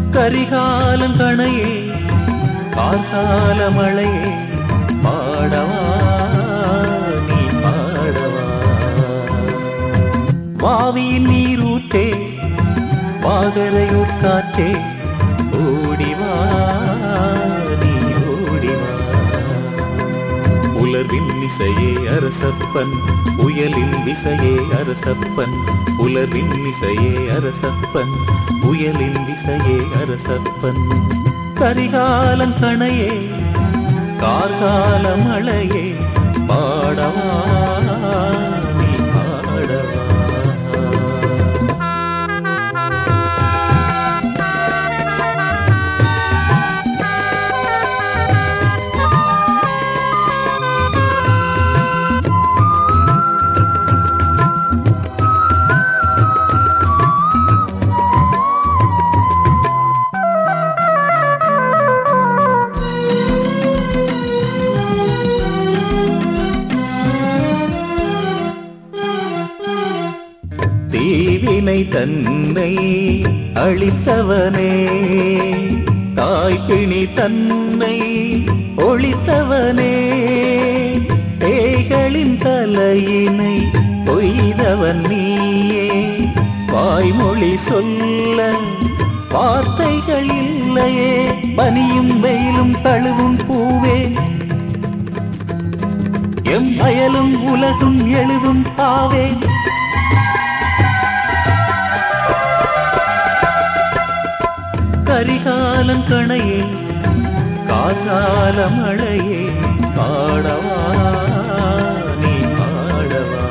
கரிகாலன் கணையே கார்கால மழையே பாடவா நீ பாடவா வாவியின் நீரூற்றே வாகரையூர் காற்றே ஓடிவா நீ ஓடிவா உலர்வின் இசையே அரசப்பன் புயலின் விசையே அரசப்பன் உலர்வின் இசையே அரசப்பன் புயலின் விசையே அரசப்பன் கரிகாலன் கணையே கார்கால மழையே பாடவா நீ பாடவா தீவினை தன்னை அழித்தவனே தாய்பிணி தன்னை ஒழித்தவனே பேய்களின் தலையினை கொய்தவன் நீயே வாய்மொழி சொல்ல வார்த்தைகள் இல்லையே பனியும் வெயிலும் தழுவும் பூவே எம் அயலும் உலகும் எழுதும் பாவே கரிகாலன் கணையே கார்கால மழையே பாடவா நீ பாடவா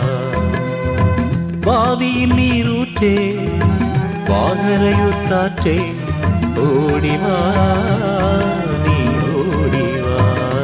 பாவியின் நீரூற்றே வாகரையூர் காற்றே ஓடிவா நீ ஓடிவா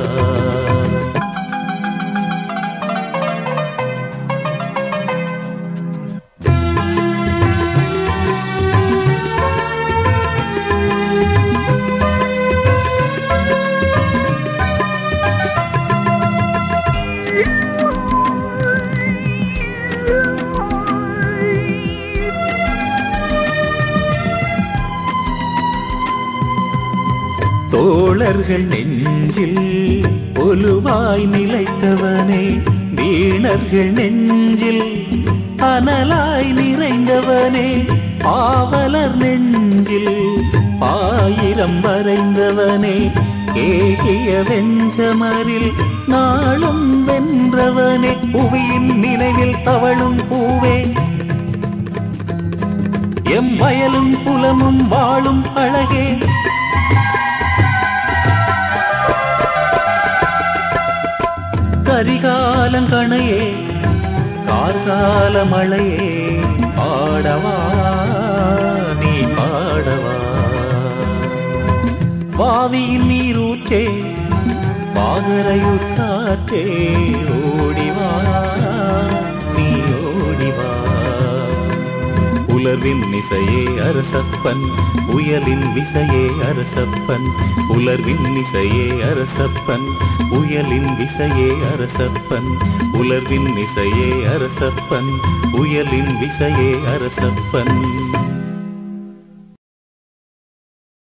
தோழர்கள் நெஞ்சில் ஒலுவாய் நிலைத்தவனே வீணர்கள் நெஞ்சில் அனலாய் நிறைந்தவனே பாவலர் நெஞ்சில் ஆயிரம் வரைந்தவனே ஏகிய வெஞ்சமரில் நாளும் வென்றவனே புவியின் நினைவில் தவழும் பூவே எம் வயலும் புலமும் வாழும் அழகே கரிகாலன் கணையே கார்கால மழையே பாடவா நீ பாடவா பாவியின் நீரூற்றே பாகரையூர் காற்றே ஓடிவா நீ ஓடிவா உலர்வின் இசையே அரசப்பன் புயலின் விசையே அரசப்பன் உலர்வின் இசையே அரசப்பன் புயலின் விசையே அரசப்பன் உலர்வின் இசையே அரசப்பன் புயலின் விசையே அரசப்பன்